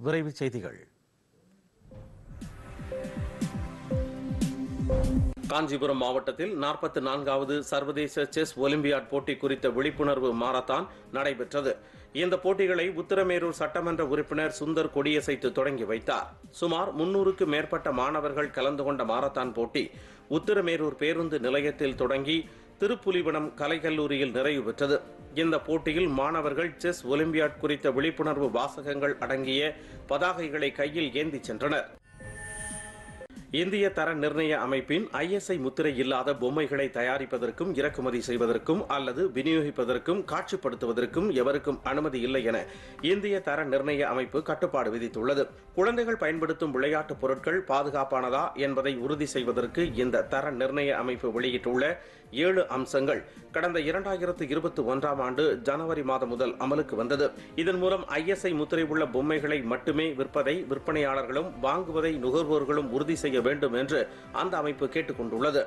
விரைவுச் செய்திகள் காஞ்சிபுரம் மாவட்டத்தில் நாற்பத்தி நான்காவது சர்வதேச செஸ் ஒலிம்பியாட் போட்டி குறித்த விழிப்புணர்வு மாரத்தான் நடைபெற்றது இந்த போட்டிகளை உத்தரமேரூர் சட்டமன்ற உறுப்பினர் சுந்தர் கொடியசைத்து தொடங்கி வைத்தார் சுமார் முன்னூறுக்கு மேற்பட்ட மாணவர்கள் கலந்து கொண்ட மாரத்தான் போட்டி உத்தரமேரூர் பேருந்து நிலையத்தில் தொடங்கி திருப்புலிவனம் கலைக்கல்லூரியில் நிறைவு பெற்றது இந்த போட்டியில் மாணவர்கள் செஸ் ஒலிம்பியாட் குறித்த விழிப்புணர்வு வாசகங்கள் அடங்கிய பதாகைகளை கையில் ஏந்திச் சென்றனர் இந்திய தர நிர்ணய அமைப்பின் ஐஎஸ்ஐ முத்திரை இல்லாத பொம்மைகளை தயாரிப்பதற்கும் இறக்குமதி செய்வதற்கும் அல்லது விநியோகிப்பதற்கும் காட்சிப்படுத்துவதற்கும் எவருக்கும் அனுமதி இல்லை என இந்திய தர நிர்ணய அமைப்பு கட்டுப்பாடு விதித்துள்ளது குழந்தைகள் பயன்படுத்தும் விளையாட்டுப் பொருட்கள் பாதுகாப்பானதா என்பதை உறுதி செய்வதற்கு இந்த தர நிர்ணய அமைப்பு வெளியிட்டுள்ள ஏழு அம்சங்கள் கடந்த இரண்டாயிரத்து இருபத்தி ஒன்றாம் ஆண்டு ஜனவரி மாதம் முதல் அமலுக்கு வந்தது இதன் மூலம் ஐஎஸ்ஐ முத்திரை உள்ள பொம்மைகளை மட்டுமே விற்பதை விற்பனையாளர்களும் வாங்குவதை நுகர்வோர்களும் உறுதி செய்ய வேண்டும் என்று அந்த அமைப்பு கேட்டுக் கொண்டுள்ளது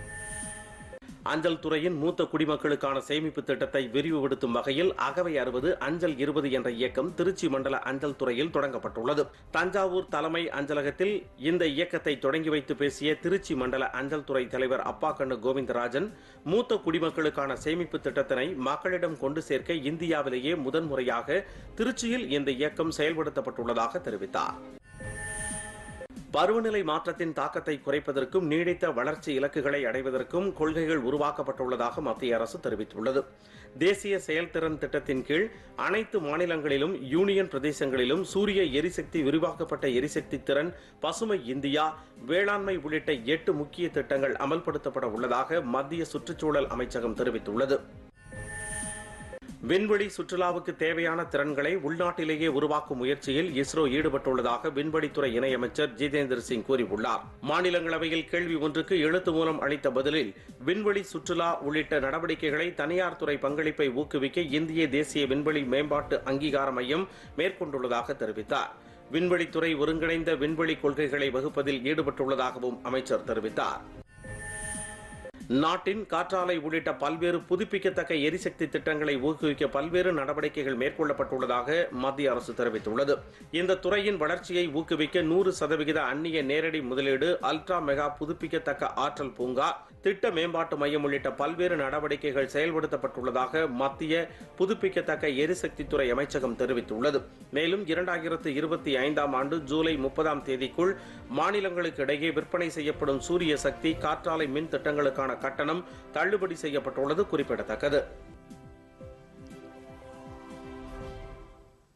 அஞ்சல் துறையின் மூத்த குடிமக்களுக்கான சேமிப்பு திட்டத்தை விரிவுபடுத்தும் வகையில் அகவை அறுபது அஞ்சல் இருபது என்ற இயக்கம் திருச்சி மண்டல அஞ்சல் துறையில் தொடங்கப்பட்டுள்ளது தஞ்சாவூர் தலைமை அஞ்சலகத்தில் இந்த இயக்கத்தை தொடங்கி வைத்து பேசிய திருச்சி மண்டல அஞ்சல் துறை தலைவர் அப்பாக்கண்ணு கோவிந்தராஜன் மூத்த குடிமக்களுக்கான சேமிப்பு திட்டத்தினை மக்களிடம் கொண்டு சேர்க்க இந்தியாவிலேயே முதன்முறையாக திருச்சியில் இந்த இயக்கம் செயல்படுத்தப்பட்டுள்ளதாக தெரிவித்தார் பருவநிலை மாற்றத்தின் தாக்கத்தை குறைப்பதற்கும் நீடித்த வளர்ச்சி இலக்குகளை அடைவதற்கும் கொள்கைகள் உருவாக்கப்பட்டுள்ளதாக மத்திய அரசு தெரிவித்துள்ளது தேசிய செயல்திறன் திட்டத்தின் கீழ் அனைத்து மாநிலங்களிலும் யூனியன் பிரதேசங்களிலும் சூரிய எரிசக்தி விரிவாக்கப்பட்ட எரிசக்தி திறன் பசுமை இந்தியா வேளாண்மை உள்ளிட்ட எட்டு முக்கிய திட்டங்கள் அமல்படுத்தப்பட உள்ளதாக மத்திய சுற்றுச்சூழல் அமைச்சகம் தெரிவித்துள்ளது விண்வெளி சுற்றுலாவுக்கு தேவையான திறன்களை உள்நாட்டிலேயே உருவாக்கும் முயற்சியில் இஸ்ரோ ஈடுபட்டுள்ளதாக விண்வெளித்துறை இணையமைச்சர் ஜிதேந்திர சிங் கூறியுள்ளார் மாநிலங்களவையில் கேள்வி ஒன்றுக்கு எழுத்து மூலம் அளித்த பதிலில் விண்வெளி சுற்றுலா உள்ளிட்ட நடவடிக்கைகளை தனியார் துறை பங்களிப்பை ஊக்குவிக்க இந்திய தேசிய விண்வெளி மேம்பாட்டு அங்கீகார மையம் மேற்கொண்டுள்ளதாக தெரிவித்தார் விண்வெளித்துறை ஒருங்கிணைந்த விண்வெளி கொள்கைகளை வகுப்பதில் ஈடுபட்டுள்ளதாகவும் அமைச்சர் தெரிவித்தார் நாட்டின் காற்றாலை உள்ளிட்ட பல்வேறு புதுப்பிக்கத்தக்க எரிசக்தி திட்டங்களை ஊக்குவிக்க பல்வேறு நடவடிக்கைகள் மேற்கொள்ளப்பட்டுள்ளதாக மத்திய அரசு தெரிவித்துள்ளது இந்த துறையின் வளர்ச்சியை ஊக்குவிக்க நூறு சதவிகித அந்நிய நேரடி முதலீடு அல்ட்ரா மெகா புதுப்பிக்கத்தக்க ஆற்றல் பூங்கா திட்ட மேம்பாட்டு மையம் உள்ளிட்ட பல்வேறு நடவடிக்கைகள் செயல்படுத்தப்பட்டுள்ளதாக மத்திய புதுப்பிக்கத்தக்க எரிசக்தி துறை அமைச்சகம் தெரிவித்துள்ளது மேலும் இரண்டாயிரத்து இருபத்தி ஐந்தாம் ஆண்டு ஜூலை முப்பதாம் தேதிக்குள் மாநிலங்களுக்கு இடையே விற்பனை செய்யப்படும் சூரிய சக்தி காற்றாலை மின் திட்டங்களுக்கான கட்டணம் தள்ளுபடி செய்யப்பட்டுள்ளது குறிப்பிடத்தக்கது